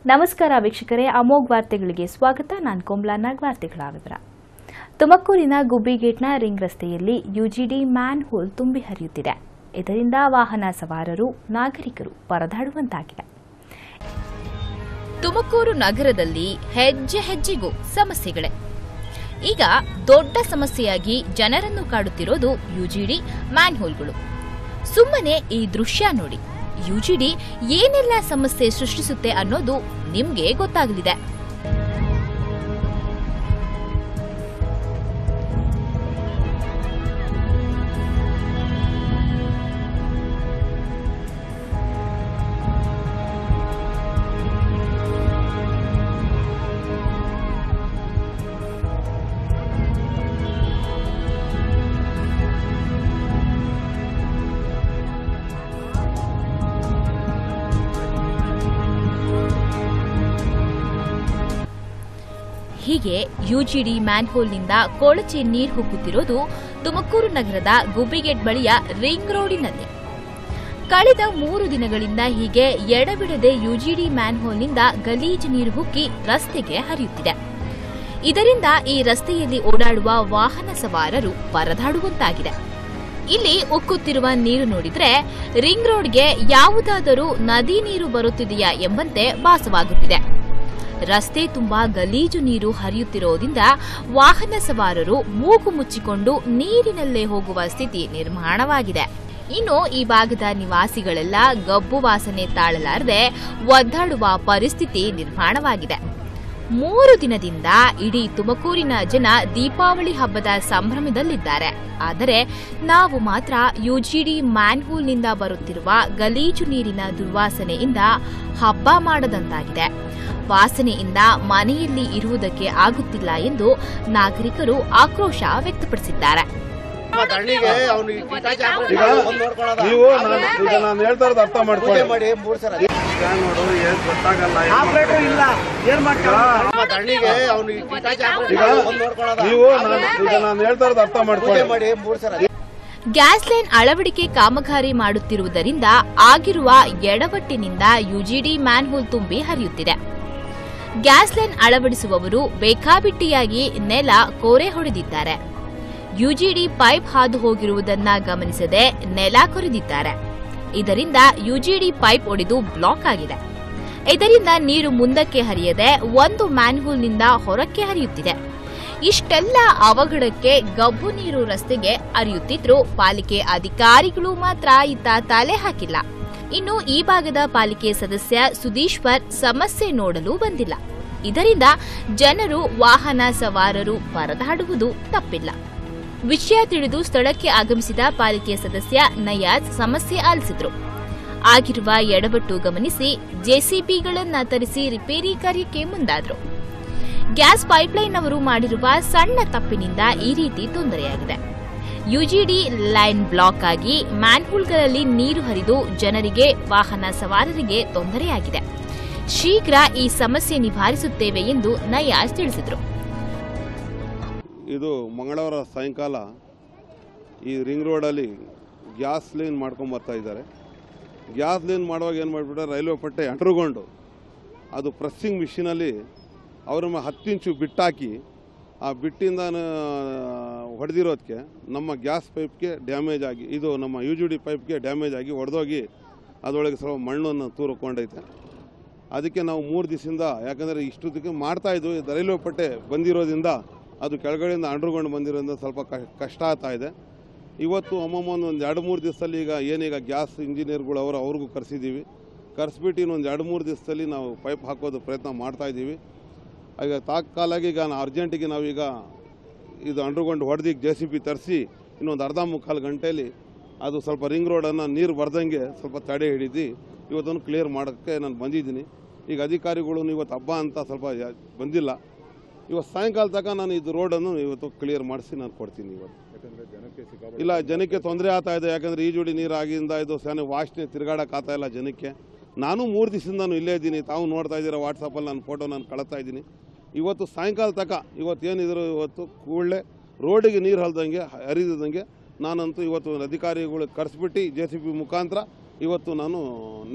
ನಮಸ್ಕಾರ ವೀಕ್ಷಕರೇ ಅಮೋಘ್ ವಾರ್ತೆಗಳಿಗೆ ಸ್ವಾಗತ ನಾನು ಕೋಮ್ಲಾ ನಾಗ್ ವಾರ್ತೆಗಳ ವಿವರ ತುಮಕೂರಿನ ಗುಬ್ಬಿಗೇಟ್ನ ರಿಂಗ್ ರಸ್ತೆಯಲ್ಲಿ ಯುಜಿಡಿ ಮ್ಯಾನ್ ಹೋಲ್ ತುಂಬಿ ಹರಿಯುತ್ತಿದೆ ಇದರಿಂದ ವಾಹನ ಸವಾರರು ನಾಗರಿಕರು ಪರದಾಡುವಂತಾಗಿದೆ ತುಮಕೂರು ನಗರದಲ್ಲಿ ಹೆಜ್ಜೆ ಹೆಜ್ಜೆಗೂ ಸಮಸ್ಯೆಗಳೇ ಈಗ ದೊಡ್ಡ ಸಮಸ್ಯೆಯಾಗಿ ಜನರನ್ನು ಕಾಡುತ್ತಿರೋದು ಯುಜಿಡಿ ಮ್ಯಾನ್ಹೋಲ್ಗಳು ಸುಮ್ಮನೆ ಈ ದೃಶ್ಯ ನೋಡಿ ಯುಜಿಡಿ ಏನೆಲ್ಲ ಸಮಸ್ಯೆ ಸೃಷ್ಟಿಸುತ್ತೆ ಅನ್ನೋದು ನಿಮ್ಗೆ ಗೊತ್ತಾಗಲಿದೆ ಹೀಗೆ ಯುಜಿಡಿ ಮ್ಯಾನ್ಹೋಲ್ನಿಂದ ಕೊಳಚೆ ನೀರು ಹುಕ್ಕುತ್ತಿರೋದು ತುಮಕೂರು ನಗರದ ಗುಬ್ಬಿಗೇಟ್ ಬಳಿಯ ರಿಂಗ್ ರೋಡಿನಲ್ಲಿ ಕಳೆದ ಮೂರು ದಿನಗಳಿಂದ ಹೀಗೆ ಎಡಬಿಡದೆ ಯುಜಿಡಿ ಮ್ಯಾನ್ಹೋಲ್ನಿಂದ ಗಲೀಜು ನೀರು ಹುಕ್ಕಿ ರಸ್ತೆಗೆ ಹರಿಯುತ್ತಿದೆ ಇದರಿಂದ ಈ ರಸ್ತೆಯಲ್ಲಿ ಓಡಾಡುವ ವಾಹನ ಸವಾರರು ಪರದಾಡುವಂತಾಗಿದೆ ಇಲ್ಲಿ ಉಕ್ಕುತ್ತಿರುವ ನೀರು ನೋಡಿದ್ರೆ ರಿಂಗ್ ರೋಡ್ಗೆ ಯಾವುದಾದರೂ ನದಿ ನೀರು ಬರುತ್ತಿದೆಯಾ ಎಂಬಂತೆ ಭಾಸವಾಗುತ್ತಿದೆ ರಸ್ತೆ ತುಂಬಾ ಗಲೀಜು ನೀರು ಹರಿಯುತ್ತಿರೋದ್ರಿಂದ ವಾಹನ ಸವಾರರು ಮೂಗು ಮುಚ್ಚಿಕೊಂಡು ನೀರಿನಲ್ಲೇ ಹೋಗುವ ಸ್ಥಿತಿ ನಿರ್ಮಾಣವಾಗಿದೆ ಇನ್ನು ಈ ಭಾಗದ ನಿವಾಸಿಗಳೆಲ್ಲ ಗಬ್ಬು ವಾಸನೆ ತಾಳಲಾರದೆ ಒದ್ದಾಡುವ ಪರಿಸ್ಥಿತಿ ನಿರ್ಮಾಣವಾಗಿದೆ ಮೂರು ದಿನದಿಂದ ಇಡೀ ತುಮಕೂರಿನ ಜನ ದೀಪಾವಳಿ ಹಬ್ಬದ ಸಂಭ್ರಮದಲ್ಲಿದ್ದಾರೆ ಆದರೆ ನಾವು ಮಾತ್ರ ಯುಜಿಡಿ ಮ್ಯಾನ್ಹೂಲ್ನಿಂದ ಬರುತ್ತಿರುವ ಗಲೀಜು ನೀರಿನ ದುರ್ವಾಸನೆಯಿಂದ ಹಬ್ಬ ಮಾಡದಂತಾಗಿದೆ ವಾಸನೆಯಿಂದ ಮನೆಯಲ್ಲಿ ಇರುವುದಕ್ಕೆ ಆಗುತ್ತಿಲ್ಲ ಎಂದು ನಾಗರಿಕರು ಆಕ್ರೋಶ ವ್ಯಕ್ತಪಡಿಸಿದ್ದಾರೆ ಧರಣಿಗೆ ಅವ್ನು ಈ ಕಿಟಾಚಿ ಹಾಕ್ಬಿಟ್ಟು ಈಗ ಬಂದ್ ನೋಡ್ಕೊಳೋದ. ನೀವು ನಾನು ಈಗ ನಾನು ಹೇಳ್ತಾ ಇರೋದು ಅರ್ಥ ಮಾಡ್ಕೊಳ್ಳಿ ಪೂಜೆ ಮಾಡಿ ಮೂರ್ ಸಲ ಈಗ ನೋಡು ಏನ್ ಗೊತ್ತಾಗಲ್ಲ ಏನ್ ಆಪ್ರೇಟರ್ ಇಲ್ಲ ಏನ್ ಮಾಡ್ತಾರ ಈಗ ಧರಣಿಗೆ ಅವ್ನು ಈ ಕಿಟಾಚಿ ಹಾಕ್ಬಿಟ್ಟು ಈಗ ಬಂದ್ ನೋಡ್ಕೊಳೋದ. ನೀವು ನಾನು ಈಗ ನಾನು ಹೇಳ್ತಾ ಇರೋದು ಅರ್ಥ ಪೂಜೆ ಮಾಡ್ಕೊಳ್ಳಿ ಮಾಡಿ ಮೂರ್ ಸಲ ಗ್ಯಾಸ್ ಲೈನ್ ಅಳವಡಿಕೆ ಕಾಮಗಾರಿ ಮಾಡುತ್ತಿರುವುದರಿಂದ ಆಗಿರುವ ಎಡವಟ್ಟಿನಿಂದ ಯುಜಿಡಿ ಮ್ಯಾನ್ಹೋಲ್ ತುಂಬಿ ಹರಿಯುತ್ತಿದೆ ಗ್ಯಾಸ್ ಲೈನ್ ಅಳವಡಿಸುವವರು ಬೇಕಾಬಿಟ್ಟಿಯಾಗಿ ನೆಲ ಕೋರೆ ಹೊಡೆದಿದ್ದಾರೆ ಯುಜಿಡಿ ಪೈಪ್ ಹಾದು ಹೋಗಿರುವುದನ್ನ ಗಮನಿಸದೆ ನೆಲ ಕೊರೆದಿದ್ದಾರೆ ಇದರಿಂದ ಯುಜಿಡಿ ಪೈಪ್ ಒಡೆದು ಬ್ಲಾಕ್ ಆಗಿದೆ ಇದರಿಂದ ನೀರು ಮುಂದಕ್ಕೆ ಹರಿಯದೆ ಒಂದು ಮ್ಯಾನ್ಹೋಲ್ನಿಂದ ಹೊರಕ್ಕೆ ಹರಿಯುತ್ತಿದೆ ಇಷ್ಟೆಲ್ಲ ಅವಘಡಕ್ಕೆ ಗಬ್ಬು ನೀರು ರಸ್ತೆಗೆ ಹರಿಯುತ್ತಿದ್ರೂ ಪಾಲಿಕೆ ಅಧಿಕಾರಿಗಳು ಮಾತ್ರ ಇತ್ತ ತಲೆ ಹಾಕಿಲ್ಲ ಇನ್ನು ಈ ಭಾಗದ ಪಾಲಿಕೆ ಸದಸ್ಯ ಸುದೀಶ್ವರ್ ಸಮಸ್ಯೆ ನೋಡಲು ಬಂದಿಲ್ಲ ಇದರಿಂದ ಜನರು ವಾಹನ ಸವಾರರು ಪರದಾಡುವುದು ತಪ್ಪಿಲ್ಲ ವಿಷಯ ತಿಳಿದು ಸ್ಥಳಕ್ಕೆ ಆಗಮಿಸಿದ ಪಾಲಿಕೆ ಸದಸ್ಯ ನಯಾಜ್ ಸಮಸ್ಯೆ ಆಲಿಸಿದ್ರು ಆಗಿರುವ ಎಡವಟ್ಟು ಗಮನಿಸಿ ಜೆಸಿಬಿಗಳನ್ನ ತರಿಸಿ ರಿಪೇರಿ ಕಾರ್ಯಕ್ಕೆ ಮುಂದಾದ್ರು ಗ್ಯಾಸ್ ಪೈಪ್ಲೈನ್ ಅವರು ಮಾಡಿರುವ ಸಣ್ಣ ತಪ್ಪಿನಿಂದ ಈ ರೀತಿ ತೊಂದರೆಯಾಗಿದೆ ಯುಜಿಡಿ ಲೈನ್ ಬ್ಲಾಕ್ ಆಗಿ ಮ್ಯಾನ್ಹೋಲ್ಗಳಲ್ಲಿ ನೀರು ಹರಿದು ಜನರಿಗೆ ವಾಹನ ಸವಾರರಿಗೆ ತೊಂದರೆಯಾಗಿದೆ ಶೀಘ್ರ ಈ ಸಮಸ್ಯೆ ನಿವಾರಿಸುತ್ತೇವೆ ಎಂದು ನಯಾಜ್ ತಿಳಿಸಿದರು ಇದು ಮಂಗಳವಾರ ಸಾಯಂಕಾಲ ಈ ರಿಂಗ್ ರೋಡಲ್ಲಿ ಗ್ಯಾಸ್ ಲೈನ್ ಮಾಡ್ಕೊಂಡ್ ಬರ್ತಾ ಇದ್ದಾರೆ ಗ್ಯಾಸ್ ಲೈನ್ ಮಾಡುವಾಗ ಏನು ಮಾಡಿಬಿಟ್ರೆ ರೈಲ್ವೆ ಪಟ್ಟೆ ಅಂಟರ್ಕೊಂಡು ಅದು ಪ್ರೆಸ್ಸಿಂಗ್ ಮಿಷಿನಲ್ಲಿ ಅವ್ರ ಮೇಲೆ ಹತ್ತು ಇಂಚು ಬಿಟ್ಟಾಕಿ ಆ ಬಿಟ್ಟಿಂದ ಹೊಡೆದಿರೋದಕ್ಕೆ ನಮ್ಮ ಗ್ಯಾಸ್ ಪೈಪ್ಗೆ ಡ್ಯಾಮೇಜ್ ಆಗಿ ಇದು ನಮ್ಮ ಯು ಜಿ ಡಿ ಪೈಪ್ಗೆ ಡ್ಯಾಮೇಜ್ ಆಗಿ ಒಡೆದೋಗಿ ಅದರೊಳಗೆ ಸ್ವಲ್ಪ ಮಣ್ಣನ್ನು ತೂರ್ಕೊಂಡೈತೆ ಅದಕ್ಕೆ ನಾವು ಮೂರು ದಿವಸದಿಂದ ಯಾಕಂದರೆ ಇಷ್ಟೊತ್ತಿಗೆ ಮಾಡ್ತಾ ಇದ್ವು ಇದು ರೈಲ್ವೆ ಪಟ್ಟೆ ಬಂದಿರೋದ್ರಿಂದ ಅದು ಕೆಳಗಡೆಯಿಂದ ಅಂಡರ್ಗ್ರೌಂಡ್ ಬಂದಿರೋದ್ರಿಂದ ಸ್ವಲ್ಪ ಕ- ಕಷ್ಟ ಆಗ್ತಾ ಇದೆ ಇವತ್ತು ಒಮ್ಮೊಮ್ಮೆ ಒಂದು ಎರಡು ಮೂರು ದಿವಸದಲ್ಲಿ ಈಗ ಏನೀಗ ಗ್ಯಾಸ್ ಇಂಜಿನಿಯರ್ಗಳು ಅವರು ಅವ್ರಿಗೂ ಕರೆಸಿದ್ದೀವಿ ಕರೆಸ್ಬಿಟ್ಟು ಇನ್ನೊಂದು ಎರಡು ಮೂರು ದಿವಸದಲ್ಲಿ ನಾವು ಪೈಪ್ ಹಾಕೋದು ಪ್ರಯತ್ನ ಮಾಡ್ತಾ ಇದ್ದೀವಿ ಈಗ ತಾತ್ಕಾಲಾಗಿ ಈಗ ನಾ ಅರ್ಜೆಂಟಿಗೆ ನಾವೀಗ ಇದು ಅಂಡರ್ಗ್ರೌಂಡ್ ಹೊಡೆದು ಜೆ ಸಿ ಬಿ ತರಿಸಿ ಇನ್ನೊಂದು ಅರ್ಧ ಮುಕ್ಕಾಲು ಗಂಟೆಯಲ್ಲಿ ಅದು ಸ್ವಲ್ಪ ರಿಂಗ್ ರೋಡನ್ನು ನೀರು ಬರ್ದಂಗೆ ಸ್ವಲ್ಪ ತಡೆ ಹಿಡಿದು ಇವತ್ತನ್ನು ಕ್ಲಿಯರ್ ಮಾಡೋಕ್ಕೆ ನಾನು ಬಂದಿದ್ದೀನಿ ಈಗ ಅಧಿಕಾರಿಗಳು ಇವತ್ತು ಹಬ್ಬ ಅಂತ ಸ್ವಲ್ಪ ಯಾ- ಬಂದಿಲ್ಲ ಇವತ್ತು ಸಾಯಂಕಾಲ ತನಕ ನಾನು ಇದು ರೋಡನ್ನು ಇವತ್ತು ಕ್ಲಿಯರ್ ಮಾಡಿಸಿ ನಾನು ಕೊಡ್ತೀನಿ ಇವತ್ತು ಇಲ್ಲ ಜನಕ್ಕೆ ತೊಂದರೆ ಆಗ್ತಾ ಇದೆ ಯಾಕಂದರೆ ಈ ಜೋಡಿ ನೀರು ಆಗಿಂದ ಇದು ಸಣ್ಣ ವಾಸನೆ ತಿರುಗಾಡಕ್ಕೆ ಆಗ್ತಾ ಇಲ್ಲ ಜನಕ್ಕೆ ನಾನು ಮೂರು ದಿವಸದಿಂದ ನಾನು ಇಲ್ಲೇ ಇದ್ದೀನಿ ತಾವು ನೋಡ್ತಾ ಇದ್ದೀರಾ ವಾಟ್ಸಪ್ಪಲ್ಲಿ ನಾನು ಫೋಟೋ ನಾನು ಕಳಿಸ್ತಾ ಇದ್ದೀನಿ ಇವತ್ತು ಸಾಯಂಕಾಲ ತನಕ ಇವತ್ತು ಏನಿದ್ರು ಇವತ್ತು ಕೂಡಲೇ ರೋಡಿಗೆ ನೀರು ಹಲ್ದಂಗೆ ಹರಿದಂಗೆ ನಾನಂತೂ ಇವತ್ತು ಅಧಿಕಾರಿಗಳು ಕರೆಸ್ಬಿಟ್ಟು ಜೆ ಸಿ ಬಿ ಮುಖಾಂತರ ಇವತ್ತು ನಾನು ನಿ-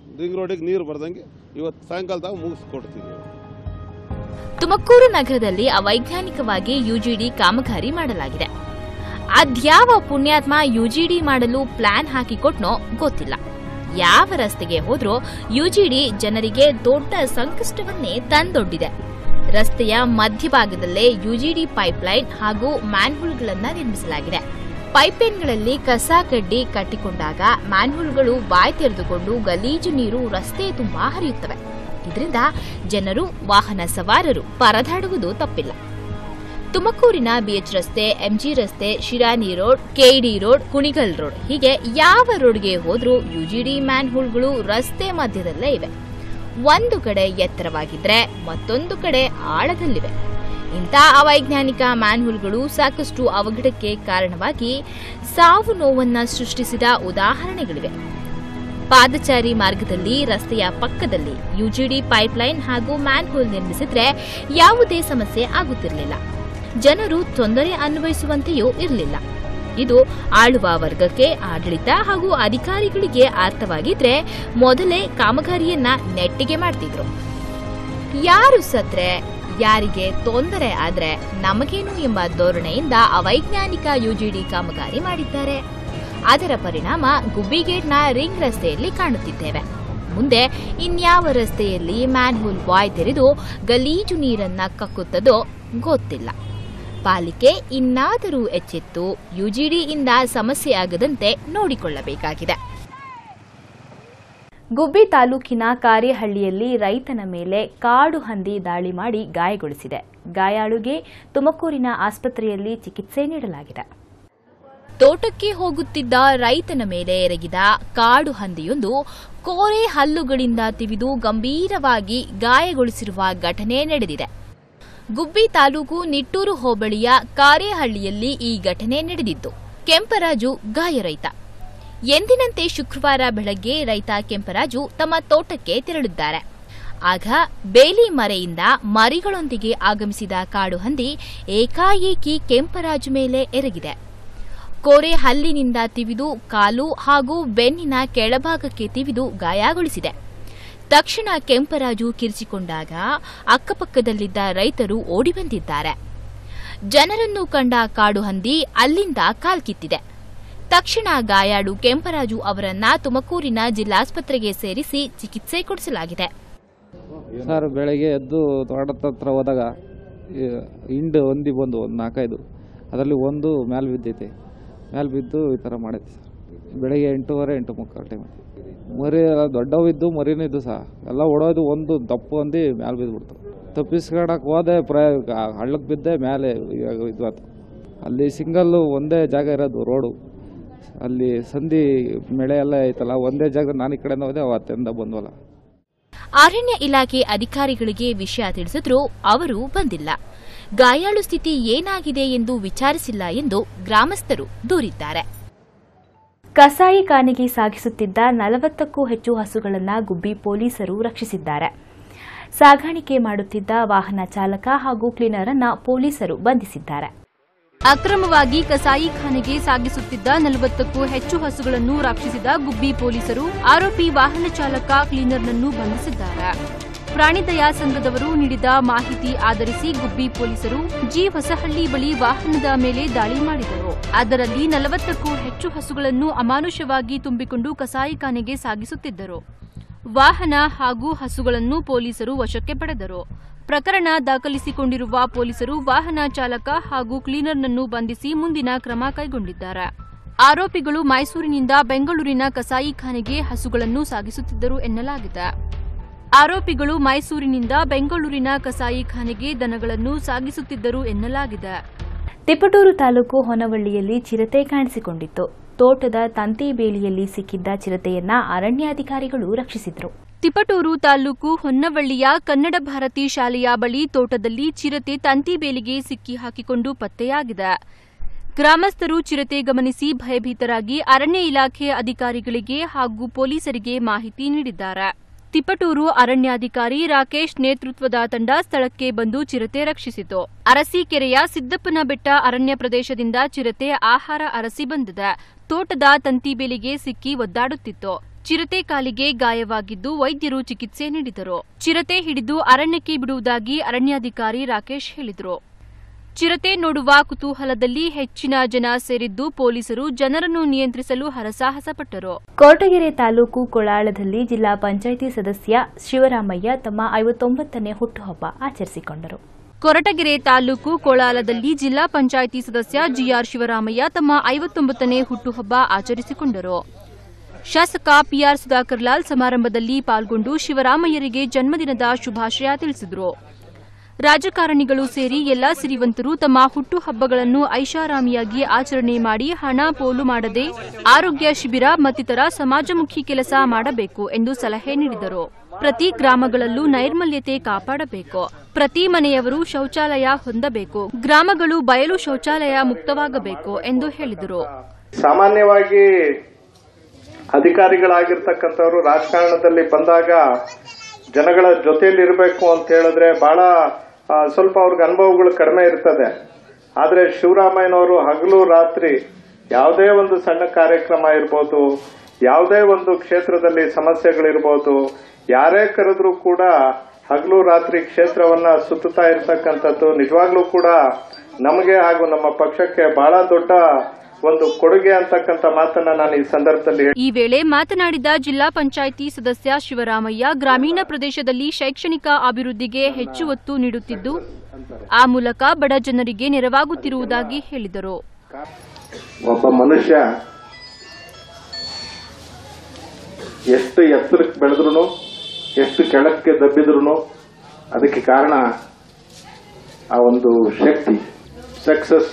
ರಿಂಗ್ ರೋಡಿಗೆ ನೀರು ಬರ್ದಂಗೆ ಇವತ್ತು ಸಾಯಂಕಾಲದಾಗ ಮುಗಿಸ್ಕೊಡ್ತೀವಿ ತುಮಕೂರು ನಗರದಲ್ಲಿ ಅವೈಜ್ಞಾನಿಕವಾಗಿ ಯುಜಿಡಿ ಕಾಮಗಾರಿ ಮಾಡಲಾಗಿದೆ ಅದ್ಯಾವ ಪುಣ್ಯಾತ್ಮ ಯುಜಿಡಿ ಮಾಡಲು ಪ್ಲಾನ್ ಹಾಕಿಕೊಟ್ನೋ ಗೊತ್ತಿಲ್ಲ ಯಾವ ರಸ್ತೆಗೆ ಹೋದ್ರೂ ಯುಜಿಡಿ ಜನರಿಗೆ ದೊಡ್ಡ ಸಂಕಷ್ಟವನ್ನೇ ತಂದೊಡ್ಡಿದೆ ರಸ್ತೆಯ ಮಧ್ಯಭಾಗದಲ್ಲೇ ಯುಜಿಡಿ ಪೈಪ್ಲೈನ್ ಹಾಗೂ ಮ್ಯಾನ್ಹೋಲ್ಗಳನ್ನ ನಿರ್ಮಿಸಲಾಗಿದೆ ಪೈಪ್ಲೈನ್ಗಳಲ್ಲಿ ಕಸ ಕಡ್ಡಿ ಕಟ್ಟಿಕೊಂಡಾಗ ಮ್ಯಾನ್ಹೋಲ್ಗಳು ಬಾಯ್ ತೆರೆದುಕೊಂಡು ಗಲೀಜು ನೀರು ರಸ್ತೆ ತುಂಬಾ ಹರಿಯುತ್ತವೆ ಇದರಿಂದ ಜನರು ವಾಹನ ಸವಾರರು ಪರದಾಡುವುದು ತಪ್ಪಿಲ್ಲ ತುಮಕೂರಿನ ಬಿಎಚ್ ರಸ್ತೆ ಎಂಜಿ ರಸ್ತೆ ಶಿರಾನಿ road KD road Kunigal road ಹೀಗೆ ಯಾವ ರೋಡ್ಗೆ ಹೋದ್ರೂ ಯುಜಿಡಿ ಮ್ಯಾನ್ಹೋಲ್ಗಳು ರಸ್ತೆ ಮಧ್ಯದಲ್ಲೇ ಇವೆ ಒಂದು ಕಡೆ ಎತ್ತರವಾಗಿದ್ರೆ ಮತ್ತೊಂದು ಕಡೆ ಆಳದಲ್ಲಿವೆ ಇಂಥ ಅವೈಜ್ಞಾನಿಕ ಮ್ಯಾನ್ಹೋಲ್ಗಳು ಸಾಕಷ್ಟು ಅವಘಡಕ್ಕೆ ಕಾರಣವಾಗಿ ಸಾವು ನೋವನ್ನ ಸೃಷ್ಟಿಸಿದ ಉದಾಹರಣೆಗಳಿವೆ ಪಾದಚಾರಿ ಮಾರ್ಗದಲ್ಲಿ ರಸ್ತೆಯ ಪಕ್ಕದಲ್ಲಿ ಯುಜಿಡಿ ಪೈಪ್ಲೈನ್ ಹಾಗೂ ಮ್ಯಾನ್ಹೋಲ್ ನಿರ್ಮಿಸಿದ್ರೆ ಯಾವುದೇ ಸಮಸ್ಯೆ ಆಗುತ್ತಿರಲಿಲ್ಲ ಜನರು ತೊಂದರೆ ಅನ್ವಯಿಸುವಂತೆಯೂ ಇರಲಿಲ್ಲ ಇದು ಆಳುವ ವರ್ಗಕ್ಕೆ ಆಡಳಿತ ಹಾಗೂ ಅಧಿಕಾರಿಗಳಿಗೆ ಅರ್ಥವಾಗಿದ್ರೆ ಮೊದಲೇ ಕಾಮಗಾರಿಯನ್ನ ನೆಟ್ಟಿಗೆ ಮಾಡ್ತಿದ್ರು ಯಾರು ಸತ್ರೆ ಯಾರಿಗೆ ತೊಂದರೆ ಆದ್ರೆ ನಮಗೇನು ಎಂಬ ಧೋರಣೆಯಿಂದ ಅವೈಜ್ಞಾನಿಕ ಯುಜಿಡಿ ಕಾಮಗಾರಿ ಮಾಡಿದ್ದಾರೆ ಅದರ ಪರಿಣಾಮ ಗುಬ್ಬಿಗೇಟ್ನ ರಿಂಗ್ ರಸ್ತೆಯಲ್ಲಿ ಕಾಣುತ್ತಿದ್ದೇವೆ ಮುಂದೆ ಇನ್ಯಾವ ರಸ್ತೆಯಲ್ಲಿ ಮ್ಯಾನ್ಹೋಲ್ ಬಾಯ್ ತೆರೆದು ಗಲೀಜು ನೀರನ್ನ ಕಕ್ಕುತ್ತದೋ ಗೊತ್ತಿಲ್ಲ ಪಾಲಿಕೆ ಇನ್ನಾದರೂ ಎಚ್ಚೆತ್ತು ಯುಜಿಡಿಯಿಂದ ಸಮಸ್ಯೆ ಆಗದಂತೆ ನೋಡಿಕೊಳ್ಳಬೇಕಾಗಿದೆ ಗುಬ್ಬಿ ತಾಲೂಕಿನ ಕಾರೇಹಳ್ಳಿಯಲ್ಲಿ ರೈತನ ಮೇಲೆ ಕಾಡು ಹಂದಿ ದಾಳಿ ಮಾಡಿ ಗಾಯಗೊಳಿಸಿದೆ ಗಾಯಾಳುಗೆ ತುಮಕೂರಿನ ಆಸ್ಪತ್ರೆಯಲ್ಲಿ ಚಿಕಿತ್ಸೆ ನೀಡಲಾಗಿದೆ ತೋಟಕ್ಕೆ ಹೋಗುತ್ತಿದ್ದ ರೈತನ ಮೇಲೆ ಎರಗಿದ ಕಾಡು ಹಂದಿಯೊಂದು ಕೋರೆ ಹಲ್ಲುಗಳಿಂದ ತಿವಿದು ಗಂಭೀರವಾಗಿ ಗಾಯಗೊಳಿಸಿರುವ ಘಟನೆ ನಡೆದಿದೆ ಗುಬ್ಬಿ ತಾಲೂಕು ನಿಟ್ಟೂರು ಹೋಬಳಿಯ ಕಾರೇಹಳ್ಳಿಯಲ್ಲಿ ಈ ಘಟನೆ ನಡೆದಿದ್ದು ಕೆಂಪರಾಜು ಗಾಯ ರೈತ ಎಂದಿನಂತೆ ಶುಕ್ರವಾರ ಬೆಳಗ್ಗೆ ರೈತ ಕೆಂಪರಾಜು ತಮ್ಮ ತೋಟಕ್ಕೆ ತೆರಳಿದ್ದಾರೆ ಆಗ ಬೇಲಿ ಮರೆಯಿಂದ ಮರಿಗಳೊಂದಿಗೆ ಆಗಮಿಸಿದ ಕಾಡು ಹಂದಿ ಏಕಾಏಕಿ ಕೆಂಪರಾಜು ಮೇಲೆ ಎರಗಿದೆ ಕೋರೆ ಹಲ್ಲಿನಿಂದ ತಿವಿದು ಕಾಲು ಹಾಗೂ ಬೆನ್ನಿನ ಕೆಳಭಾಗಕ್ಕೆ ತಿವಿದು ಗಾಯಗೊಳಿಸಿದೆ ತಕ್ಷಣ ಕೆಂಪರಾಜು ಕಿರಿಚಿಕೊಂಡಾಗ ಅಕ್ಕಪಕ್ಕದಲ್ಲಿದ್ದ ರೈತರು ಓಡಿ ಬಂದಿದ್ದಾರೆ ಜನರನ್ನು ಕಂಡ ಕಾಡು ಹಂದಿ ಅಲ್ಲಿಂದ ಕಾಲ್ಕಿತ್ತಿದೆ ತಕ್ಷಣ ಗಾಯಾಳು ಕೆಂಪರಾಜು ಅವರನ್ನ ತುಮಕೂರಿನ ಜಿಲ್ಲಾಸ್ಪತ್ರೆಗೆ ಸೇರಿಸಿ ಚಿಕಿತ್ಸೆ ಕೊಡಿಸಲಾಗಿದೆ ಸರ್ ಬೆಳಗ್ಗೆ ಎದ್ದು ತೋಟದ ಹತ್ರ ಹೋದಾಗ ಈ ಹಿಂಡು ಹೊಂದಿ ಬಂದು ಒಂದು ನಾಲ್ಕೈದು ಅದರಲ್ಲಿ ಒಂದು ಮ್ಯಾಲೆ ಬಿದ್ದೈತೆ ಮ್ಯಾಲೆ ಬಿದ್ದು ಈ ಥರ ಮಾಡೈತೆ ಸರ್ ಬೆಳಗ್ಗೆ ಎಂಟೂವರೆ ಎಂಟು ಮುಕ್ಕಾಲು ಟೈಮ್ ಮರಿ ಎಲ್ಲ ದೊಡ್ಡವು ಇದ್ದು ಮರಿನೂ ಇದ್ದು ಸಹ ಎಲ್ಲ ಓಡೋದು ಒಂದು ದಪ್ಪ ಹೊಂದಿ ಮ್ಯಾಲೆ ಬಿದ್ದುಬಿಡ್ತು ತಪ್ಪಿಸ್ಕೊಳಕ್ಕೆ ಹೋದೆ ಪ್ರ ಹಳ್ಳಕ್ಕೆ ಬಿದ್ದೆ ಮೇಲೆ ಇವಾಗ ಇದು ಆಯ್ತು ಅಲ್ಲಿ ಸಿಂಗಲ್ಲು ಒಂದೇ ಜಾಗ ಇರೋದು ರೋಡು ಅಲ್ಲಿ ಸಂಧಿ ಮಳೆ ಎಲ್ಲ ಐತಲ್ಲ ಒಂದೇ ಜಾಗ ನಾನು ಈ ಕಡೆಯಿಂದ ಹೋದೆ ಅವತ್ತಿಂದ ಬಂದ್ವಲ್ಲ ಅರಣ್ಯ ಇಲಾಖೆ ಅಧಿಕಾರಿಗಳಿಗೆ ವಿಷಯ ತಿಳಿಸಿದ್ರೂ ಅವರು ಬಂದಿಲ್ಲ ಗಾಯಾಳು ಸ್ಥಿತಿ ಏನಾಗಿದೆ ಎಂದು ವಿಚಾರಿಸಿಲ್ಲ ಎಂದು ಗ್ರಾಮಸ್ಥರು ದೂರಿದ್ದಾರೆ ಕಸಾಯಿ ಖಾನೆಗೆ ಸಾಗಿಸುತ್ತಿದ್ದ ನಲವತ್ತಕ್ಕೂ ಹೆಚ್ಚು ಹಸುಗಳನ್ನು ಗುಬ್ಬಿ ಪೊಲೀಸರು ರಕ್ಷಿಸಿದ್ದಾರೆ ಸಾಗಾಣಿಕೆ ಮಾಡುತ್ತಿದ್ದ ವಾಹನ ಚಾಲಕ ಹಾಗೂ ಕ್ಲೀನರ್ ಅನ್ನ ಪೊಲೀಸರು ಬಂಧಿಸಿದ್ದಾರೆ ಅಕ್ರಮವಾಗಿ ಕಸಾಯಿಖಾನೆಗೆ ಸಾಗಿಸುತ್ತಿದ್ದ ನಲವತ್ತಕ್ಕೂ ಹೆಚ್ಚು ಹಸುಗಳನ್ನು ರಕ್ಷಿಸಿದ ಗುಬ್ಬಿ ಪೊಲೀಸರು ಆರೋಪಿ ವಾಹನ ಚಾಲಕ ಕ್ಲೀನರ್ನನ್ನು ಬಂಧಿಸಿದ್ದಾರೆ ಪ್ರಾಣಿದಯಾ ಸಂಘದವರು ನೀಡಿದ ಮಾಹಿತಿ ಆಧರಿಸಿ ಗುಬ್ಬಿ ಪೊಲೀಸರು ಜಿ ಹೊಸಹಳ್ಳಿ ಬಳಿ ವಾಹನದ ಮೇಲೆ ದಾಳಿ ಮಾಡಿದರು ಅದರಲ್ಲಿ ನಲವತ್ತಕ್ಕೂ ಹೆಚ್ಚು ಹಸುಗಳನ್ನು ಅಮಾನುಷವಾಗಿ ತುಂಬಿಕೊಂಡು ಕಸಾಯಿಖಾನೆಗೆ ಸಾಗಿಸುತ್ತಿದ್ದರು ವಾಹನ ಹಾಗೂ ಹಸುಗಳನ್ನು ಪೊಲೀಸರು ವಶಕ್ಕೆ ಪಡೆದರು ಪ್ರಕರಣ ದಾಖಲಿಸಿಕೊಂಡಿರುವ ಪೊಲೀಸರು ವಾಹನ ಚಾಲಕ ಹಾಗೂ ಕ್ಲೀನರ್ನನ್ನು ಬಂಧಿಸಿ ಮುಂದಿನ ಕ್ರಮ ಕೈಗೊಂಡಿದ್ದಾರೆ ಆರೋಪಿಗಳು ಮೈಸೂರಿನಿಂದ ಬೆಂಗಳೂರಿನ ಕಸಾಯಿಖಾನೆಗೆ ಹಸುಗಳನ್ನು ಸಾಗಿಸುತ್ತಿದ್ದರು ಎನ್ನಲಾಗಿದೆ ಆರೋಪಿಗಳು ಮೈಸೂರಿನಿಂದ ಬೆಂಗಳೂರಿನ ಕಸಾಯಿಖಾನೆಗೆ ದನಗಳನ್ನು ಸಾಗಿಸುತ್ತಿದ್ದರು ಎನ್ನಲಾಗಿದೆ ತಿಪಟೂರು ತಾಲೂಕು ಹೊನವಳ್ಳಿಯಲ್ಲಿ ಚಿರತೆ ಕಾಣಿಸಿಕೊಂಡಿತ್ತು ತೋಟದ ತಂತಿ ಬೇಲಿಯಲ್ಲಿ ಸಿಕ್ಕಿದ್ದ ಚಿರತೆಯನ್ನ ಅರಣ್ಯಾಧಿಕಾರಿಗಳು ರಕ್ಷಿಸಿದರು ತಿಪಟೂರು ತಾಲೂಕು ಹೊನ್ನವಳ್ಳಿಯ ಕನ್ನಡ ಭಾರತಿ ಶಾಲೆಯ ಬಳಿ ತೋಟದಲ್ಲಿ ಚಿರತೆ ತಂತಿ ಬೇಲಿಗೆ ಸಿಕ್ಕಿ ಹಾಕಿಕೊಂಡು ಪತ್ತೆಯಾಗಿದೆ ಗ್ರಾಮಸ್ಥರು ಚಿರತೆ ಗಮನಿಸಿ ಭಯಭೀತರಾಗಿ ಅರಣ್ಯ ಇಲಾಖೆ ಅಧಿಕಾರಿಗಳಿಗೆ ಹಾಗೂ ಪೊಲೀಸರಿಗೆ ಮಾಹಿತಿ ನೀಡಿದ್ದಾರೆ ತಿಪಟೂರು ಅರಣ್ಯಾಧಿಕಾರಿ ರಾಕೇಶ್ ನೇತೃತ್ವದ ತಂಡ ಸ್ಥಳಕ್ಕೆ ಬಂದು ಚಿರತೆ ರಕ್ಷಿಸಿತು ಅರಸೀಕೆರೆಯ ಸಿದ್ದಪ್ಪನ ಬೆಟ್ಟ ಅರಣ್ಯ ಪ್ರದೇಶದಿಂದ ಚಿರತೆ ಆಹಾರ ಅರಸಿ ಬಂದಿದೆ ತೋಟದ ತಂತಿ ಬೇಲಿಗೆ ಸಿಕ್ಕಿ ಒದ್ದಾಡುತ್ತಿತ್ತು ಚಿರತೆ ಕಾಲಿಗೆ ಗಾಯವಾಗಿದ್ದು ವೈದ್ಯರು ಚಿಕಿತ್ಸೆ ನೀಡಿದರು ಚಿರತೆ ಹಿಡಿದು ಅರಣ್ಯಕ್ಕೆ ಬಿಡುವುದಾಗಿ ಅರಣ್ಯಾಧಿಕಾರಿ ರಾಕೇಶ್ ಹೇಳಿದರು ಚಿರತೆ ನೋಡುವ ಕುತೂಹಲದಲ್ಲಿ ಹೆಚ್ಚಿನ ಜನ ಸೇರಿದ್ದು ಪೊಲೀಸರು ಜನರನ್ನು ನಿಯಂತ್ರಿಸಲು ಹರಸಾಹಸ ಪಟ್ಟರು ಕೊರಟಗೆರೆ ತಾಲೂಕು ಕೊಳಾಳದಲ್ಲಿ ಜಿಲ್ಲಾ ಪಂಚಾಯಿತಿ ಸದಸ್ಯ ಶಿವರಾಮಯ್ಯ ತಮ್ಮ ಐವತ್ತೊಂಬತ್ತನೇ ಹುಟ್ಟುಹಬ್ಬ ಆಚರಿಸಿಕೊಂಡರು ಕೊರಟಗೆರೆ ತಾಲೂಕು ಕೋಳಾಲದಲ್ಲಿ ಜಿಲ್ಲಾ ಪಂಚಾಯಿತಿ ಸದಸ್ಯ ಜಿಆರ್ ಶಿವರಾಮಯ್ಯ ತಮ್ಮ ಐವತ್ತೊಂಬತ್ತನೇ ಹುಟ್ಟುಹಬ್ಬ ಆಚರಿಸಿಕೊಂಡರು ಶಾಸಕ ಪಿಆರ್ ಸುಧಾಕರ್ ಲಾಲ್ ಸಮಾರಂಭದಲ್ಲಿ ಪಾಲ್ಗೊಂಡು ಶಿವರಾಮಯ್ಯರಿಗೆ ಜನ್ಮದಿನದ ಶುಭಾಶಯ ತಿಳಿಸಿದರು ರಾಜಕಾರಣಿಗಳು ಸೇರಿ ಎಲ್ಲಾ ಸಿರಿವಂತರು ತಮ್ಮ ಹುಟ್ಟುಹಬ್ಬಗಳನ್ನು ಐಷಾರಾಮಿಯಾಗಿ ಆಚರಣೆ ಮಾಡಿ ಹಣ ಪೋಲು ಮಾಡದೆ ಆರೋಗ್ಯ ಶಿಬಿರ ಮತ್ತಿತರ ಸಮಾಜಮುಖಿ ಕೆಲಸ ಮಾಡಬೇಕು ಎಂದು ಸಲಹೆ ನೀಡಿದರು ಪ್ರತಿ ಗ್ರಾಮಗಳಲ್ಲೂ ನೈರ್ಮಲ್ಯತೆ ಕಾಪಾಡಬೇಕು ಪ್ರತಿ ಮನೆಯವರು ಶೌಚಾಲಯ ಹೊಂದಬೇಕು ಗ್ರಾಮಗಳು ಬಯಲು ಶೌಚಾಲಯ ಮುಕ್ತವಾಗಬೇಕು ಎಂದು ಹೇಳಿದರು ಸಾಮಾನ್ಯವಾಗಿ ಅಧಿಕಾರಿಗಳಾಗಿರ್ತಕ್ಕಂಥವ್ರು ರಾಜಕಾರಣದಲ್ಲಿ ಬಂದಾಗ ಜನಗಳ ಜೊತೆಯಲ್ಲಿರಬೇಕು ಅಂತ ಹೇಳಿದ್ರೆ ಬಹಳ ಆ, ಸ್ವಲ್ಪ ಅವ್ರಿಗೆ ಅನುಭವಗಳು ಕಡಿಮೆ ಇರ್ತದೆ ಆದರೆ ಶಿವರಾಮಯ್ಯನವರು ಹಗಲು ರಾತ್ರಿ ಯಾವುದೇ ಒಂದು ಸಣ್ಣ ಕಾರ್ಯಕ್ರಮ ಇರ್ಬೋದು ಯಾವುದೇ ಒಂದು ಕ್ಷೇತ್ರದಲ್ಲಿ ಸಮಸ್ಯೆಗಳಿರ್ಬೋದು ಯಾರೇ ಕರೆದ್ರೂ ಕೂಡ ಹಗಲು ರಾತ್ರಿ ಕ್ಷೇತ್ರವನ್ನ ಸುತ್ತುತ್ತಾ ಇರ್ತಕ್ಕಂಥದ್ದು ನಿಜವಾಗ್ಲೂ ಕೂಡ ನಮಗೆ ಹಾಗೂ ನಮ್ಮ ಪಕ್ಷಕ್ಕೆ ಬಹಳ ದೊಡ್ಡ ಒಂದು ಕೊಡುಗೆ ಅಂತಕ್ಕಂಥ ಮಾತನ್ನ ನಾನು ಈ ಸಂದರ್ಭದಲ್ಲಿ ಈ ವೇಳೆ ಮಾತನಾಡಿದ ಜಿಲ್ಲಾ ಪಂಚಾಯಿತಿ ಸದಸ್ಯ ಶಿವರಾಮಯ್ಯ ಗ್ರಾಮೀಣ ಪ್ರದೇಶದಲ್ಲಿ ಶೈಕ್ಷಣಿಕ ಅಭಿವೃದ್ಧಿಗೆ ಹೆಚ್ಚು ಒತ್ತು ನೀಡುತ್ತಿದ್ದು ಆ ಮೂಲಕ ಬಡ ಜನರಿಗೆ ನೆರವಾಗುತ್ತಿರುವುದಾಗಿ ಹೇಳಿದರು ಒಬ್ಬ ಮನುಷ್ಯ ಎಷ್ಟು ಎತ್ತರಕ್ಕೆ ಬೆಳೆದ್ರು ಎಷ್ಟು ಕೆಳಕ್ಕೆ ದಬ್ಬಿದ್ರು ಅದಕ್ಕೆ ಕಾರಣ ಆ ಒಂದು ಶಕ್ತಿ ಸಕ್ಸಸ್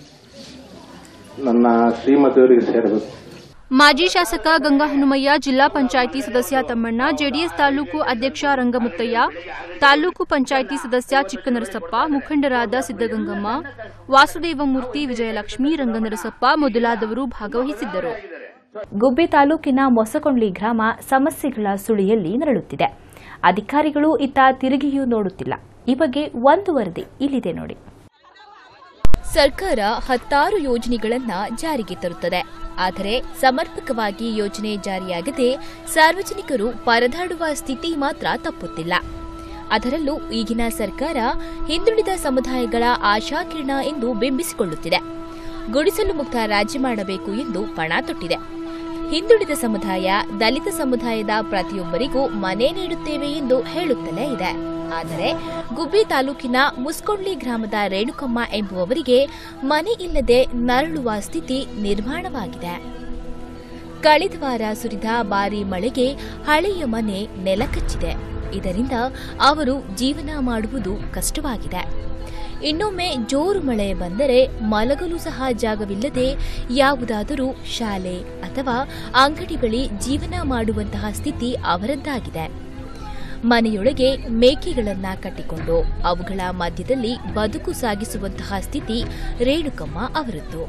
ನನ್ನ ಶ್ರೀಮತಿಯವರಿಗೆ ಸೇರಬೇಕು ಮಾಜಿ ಶಾಸಕ ಗಂಗಾ ಹನುಮಯ್ಯ ಜಿಲ್ಲಾ ಪಂಚಾಯಿತಿ ಸದಸ್ಯ ತಮ್ಮಣ್ಣ ಜೆಡಿಎಸ್ ತಾಲೂಕು ಅಧ್ಯಕ್ಷ ರಂಗಮುತ್ತಯ್ಯ ತಾಲೂಕು ಪಂಚಾಯಿತಿ ಸದಸ್ಯ ಚಿಕ್ಕನರಸಪ್ಪ ಮುಖಂಡರಾದ ಸಿದ್ದಗಂಗಮ್ಮ ವಾಸುದೇವಮೂರ್ತಿ ವಿಜಯಲಕ್ಷ್ಮಿ ರಂಗನರಸಪ್ಪ ಮೊದಲಾದವರು ಭಾಗವಹಿಸಿದ್ದರು ಗುಬ್ಬಿ ತಾಲೂಕಿನ ಮೊಸಕೊಂಡ್ಲಿ ಗ್ರಾಮ ಸಮಸ್ಯೆಗಳ ಸುಳಿಯಲ್ಲಿ ನರಳುತ್ತಿದೆ ಅಧಿಕಾರಿಗಳು ಇತ್ತ ತಿರುಗಿಯೂ ನೋಡುತ್ತಿಲ್ಲ ಈ ಬಗ್ಗೆ ಒಂದು ವರದಿ ಇಲ್ಲಿದೆ ನೋಡಿ ಸರ್ಕಾರ ಹತ್ತಾರು ಯೋಜನೆಗಳನ್ನ ಜಾರಿಗೆ ತರುತ್ತದೆ ಆದರೆ ಸಮರ್ಪಕವಾಗಿ ಯೋಜನೆ ಜಾರಿಯಾಗದೆ ಸಾರ್ವಜನಿಕರು ಪರದಾಡುವ ಸ್ಥಿತಿ ಮಾತ್ರ ತಪ್ಪುತ್ತಿಲ್ಲ ಅದರಲ್ಲೂ ಈಗಿನ ಸರ್ಕಾರ ಹಿಂದುಳಿದ ಸಮುದಾಯಗಳ ಆಶಾಕಿರಣ ಎಂದು ಬಿಂಬಿಸಿಕೊಳ್ಳುತ್ತಿದೆ ಗುಡಿಸಲು ಮುಕ್ತ ರಾಜ್ಯ ಮಾಡಬೇಕು ಎಂದು ಪಣ ತೊಟ್ಟಿದೆ ಹಿಂದುಳಿದ ಸಮುದಾಯ ದಲಿತ ಸಮುದಾಯದ ಪ್ರತಿಯೊಬ್ಬರಿಗೂ ಮನೆ ನೀಡುತ್ತೇವೆ ಎಂದು ಹೇಳುತ್ತಲೇ ಇದೆ ಆದರೆ ಗುಬ್ಬಿ ತಾಲೂಕಿನ ಮುಸ್ಕೊಂಡ್ಲಿ ಗ್ರಾಮದ ರೇಣುಕಮ್ಮ ಎಂಬುವವರಿಗೆ ಮನೆ ಇಲ್ಲದೆ ನರಳುವ ಸ್ಥಿತಿ ನಿರ್ಮಾಣವಾಗಿದೆ ಕಳೆದ ವಾರ ಸುರಿದ ಭಾರೀ ಮಳೆಗೆ ಹಳೆಯ ಮನೆ ನೆಲಕಚ್ಚಿದೆ ಇದರಿಂದ ಅವರು ಜೀವನ ಮಾಡುವುದು ಕಷ್ಟವಾಗಿದೆ ಇನ್ನೊಮ್ಮೆ ಜೋರು ಮಳೆ ಬಂದರೆ ಮಲಗಲು ಸಹ ಜಾಗವಿಲ್ಲದೆ ಯಾವುದಾದರೂ ಶಾಲೆ ಅಥವಾ ಅಂಗಡಿ ಬಳಿ ಜೀವನ ಮಾಡುವಂತಹ ಸ್ಥಿತಿ ಅವರದ್ದಾಗಿದೆ ಮನೆಯೊಳಗೆ ಮೇಕೆಗಳನ್ನ ಕಟ್ಟಿಕೊಂಡು ಅವುಗಳ ಮಧ್ಯದಲ್ಲಿ ಬದುಕು ಸಾಗಿಸುವಂತಹ ಸ್ಥಿತಿ ರೇಣುಕಮ್ಮ ಅವರದ್ದು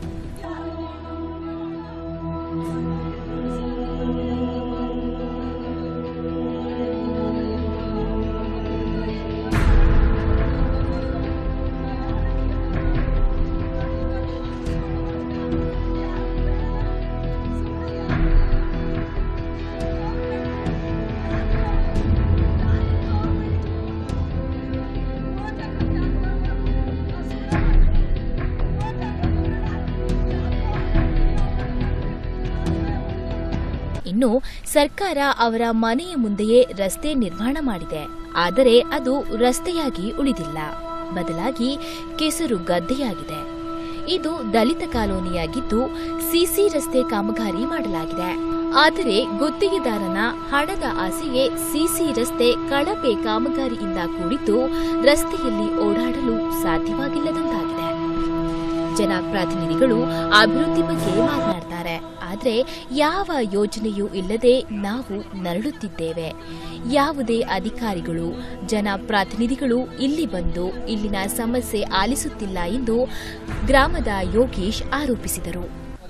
ಇನ್ನು ಸರ್ಕಾರ ಅವರ ಮನೆಯ ಮುಂದೆಯೇ ರಸ್ತೆ ನಿರ್ಮಾಣ ಮಾಡಿದೆ ಆದರೆ ಅದು ರಸ್ತೆಯಾಗಿ ಉಳಿದಿಲ್ಲ ಬದಲಾಗಿ ಕೆಸರು ಗದ್ದೆಯಾಗಿದೆ ಇದು ದಲಿತ ಕಾಲೋನಿಯಾಗಿದ್ದು ಸಿಸಿ ರಸ್ತೆ ಕಾಮಗಾರಿ ಮಾಡಲಾಗಿದೆ ಆದರೆ ಗುತ್ತಿಗೆದಾರನ ಹಣದ ಆಸೆಗೆ ಸಿಸಿ ರಸ್ತೆ ಕಳಪೆ ಕಾಮಗಾರಿಯಿಂದ ಕೂಡಿದ್ದು ರಸ್ತೆಯಲ್ಲಿ ಓಡಾಡಲು ಸಾಧ್ಯವಾಗಿಲ್ಲದಂತಾಗಿದೆ ಜನಪ್ರತಿನಿಧಿಗಳು ಅಭಿವೃದ್ಧಿ ಬಗ್ಗೆ ಮಾತನಾಡ್ತಾರೆ ಆದರೆ ಯಾವ ಯೋಜನೆಯೂ ಇಲ್ಲದೆ ನಾವು ನರಳುತ್ತಿದ್ದೇವೆ ಯಾವುದೇ ಅಧಿಕಾರಿಗಳು ಜನಪ್ರತಿನಿಧಿಗಳು ಇಲ್ಲಿ ಬಂದು ಇಲ್ಲಿನ ಸಮಸ್ಯೆ ಆಲಿಸುತ್ತಿಲ್ಲ ಎಂದು ಗ್ರಾಮದ ಯೋಗೇಶ್ ಆರೋಪಿಸಿದರು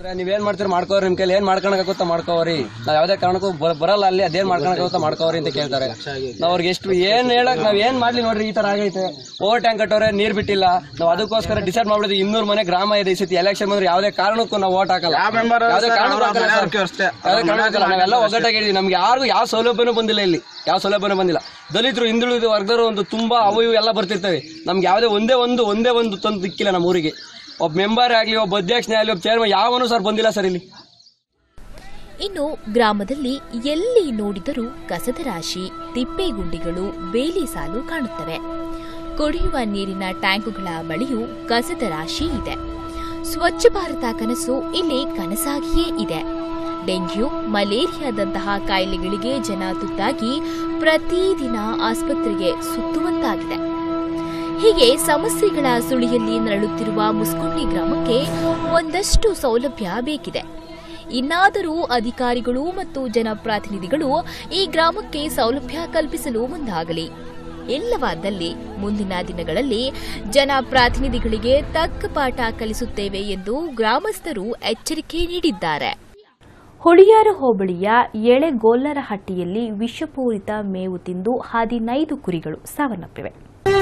ನೀವೇನ್ ಮಾಡ್ತೀರಿ ಮಾಡ್ಕೋರಿ ನಿಮ್ ಕೈಲಿ ಏನ್ ಮಾಡ್ಕೊಳಕಾಗುತ್ತಾ ಮಾಡ್ಕೋರಿ ನಾವ್ ಯಾವ್ದೇ ಕಾರಣಕ್ಕೂ ಬ- ಬರಲ್ಲ ಅಲ್ಲಿ ಅದೇನ್ ಮಾಡ್ಕೊಳಕಾಗುತ್ತಾ ಮಾಡ್ಕೋರಿ ಅಂತ ಕೇಳ್ತಾರೆ ನಾವ್ ಅವ್ರಿಗೆ ಎಷ್ಟು ಏನ್ ಹೇಳಕ್ ನಾವ್ ಏನ್ ಮಾಡ್ಲಿ ನೋಡ್ರಿ ಈ ತರ ಆಗೈತೆ ಓವರ್ ಟ್ಯಾಂಕ್ ಕಟ್ಟೋರೆ ನೀರ್ ಬಿಟ್ಟಿಲ್ಲ ನಾವ್ ಅದಕ್ಕೋಸ್ಕರ ಡಿಸೈಡ್ ಮಾಡ್ಬಿಡಿದ್ವಿ ಇನ್ನೂರ್ ಮನೆ ಗ್ರಾಮ ಇದೆ ಈ ಸತಿ ಎಲೆಕ್ಷನ್ ಬಂದ್ರೆ ಯಾವ್ದೇ ಕಾರಣಕ್ಕೂ ನಾವು ಓಟ್ ಹಾಕಲ್ಲ ಯಾವ್ದೇ ಕಾರಣಕ್ಕೂ ಹಾಕಲ್ಲ ಸರ್. ಯಾವ್ದೇ ಕಾರಣಕ್ಕೂ ಹಾಕಲ್ಲ. ನಾವೆಲ್ಲ ಒಗ್ಗಟ್ಟಾಗಿ ಹೇಳಿದ್ವಿ ನಮ್ಗೆ ಯಾರಿಗೂ ಯಾವ ಸೌಲಭ್ಯನೂ ಬಂದಿಲ್ಲ ಇಲ್ಲಿ ಯಾವ ಸೌಲಭ್ಯನೂ ಬಂದಿಲ್ಲ ದಲಿತರು ಹಿಂದುಳಿದ ವರ್ಗದವರು ಒಂದು ತುಂಬಾ ಅವು ಇವು ಎಲ್ಲ ಬರ್ತಿರ್ತವೆ ನಮ್ಗೆ ಯಾವುದೇ ಒಂದೇ ಒಂದು ಒಂದೇ ಒಂದು ತಂದು ದಿಕ್ಕಿಲ್ಲ ನಮ್ಮ ಊರಿಗೆ ಒಬ್ಬ ಮೆಂಬರ್ ಆಗ್ಲಿ ಒಬ್ಬ ಅಧ್ಯಕ್ಷನೇ ಆಗ್ಲಿ ಒಬ್ಬ ಚೇರ್ಮನ್ ಯಾವನು ಸರ್ ಬಂದಿಲ್ಲ ಸರ್ ಇಲ್ಲಿ ಇನ್ನು ಗ್ರಾಮದಲ್ಲಿ ಎಲ್ಲಿ ನೋಡಿದರೂ ಕಸದ ರಾಶಿ ತಿಪ್ಪೆಗುಂಡಿಗಳು ಬೇಲಿ ಸಾಲು ಕಾಣುತ್ತವೆ ಕುಡಿಯುವ ನೀರಿನ ಟ್ಯಾಂಕುಗಳ ಬಳಿಯೂ ಕಸದ ರಾಶಿ ಇದೆ ಸ್ವಚ್ಛ ಭಾರತ ಕನಸು ಇಲ್ಲಿ ಕನಸಾಗಿಯೇ ಇದೆ ಡೆಂಗ್ಯೂ ಮಲೇರಿಯಾದಂತಹ ಕಾಯಿಲೆಗಳಿಗೆ ಜನ ತುತ್ತಾಗಿ ಪ್ರತಿದಿನ ಆಸ್ಪತ್ರೆಗೆ ಸುತ್ತುವಂತಾಗಿದೆ ಹೀಗೆ ಸಮಸ್ಯೆಗಳ ಸುಳಿಯಲ್ಲಿ ನರಳುತ್ತಿರುವ ಮುಸ್ಕೊಂಡಿ ಗ್ರಾಮಕ್ಕೆ ಒಂದಷ್ಟು ಸೌಲಭ್ಯ ಬೇಕಿದೆ ಇನ್ನಾದರೂ ಅಧಿಕಾರಿಗಳು ಮತ್ತು ಜನಪ್ರತಿನಿಧಿಗಳು ಈ ಗ್ರಾಮಕ್ಕೆ ಸೌಲಭ್ಯ ಕಲ್ಪಿಸಲು ಮುಂದಾಗಲಿ ಇಲ್ಲವಾದಲ್ಲಿ ಮುಂದಿನ ದಿನಗಳಲ್ಲಿ ಜನಪ್ರತಿನಿಧಿಗಳಿಗೆ ತಕ್ಕ ಪಾಠ ಕಲಿಸುತ್ತೇವೆ ಎಂದು ಗ್ರಾಮಸ್ಥರು ಎಚ್ಚರಿಕೆ ನೀಡಿದ್ದಾರೆ ಹುಳಿಯಾರು ಹೋಬಳಿಯ ಎಳೆಗೋಲ್ಲರಹಟ್ಟಿಯಲ್ಲಿ ವಿಷಪೂರಿತ ಮೇವು ತಿಂದು ಹದಿನೈದು ಕುರಿಗಳು ಸಾವನ್ನಪ್ಪಿವೆ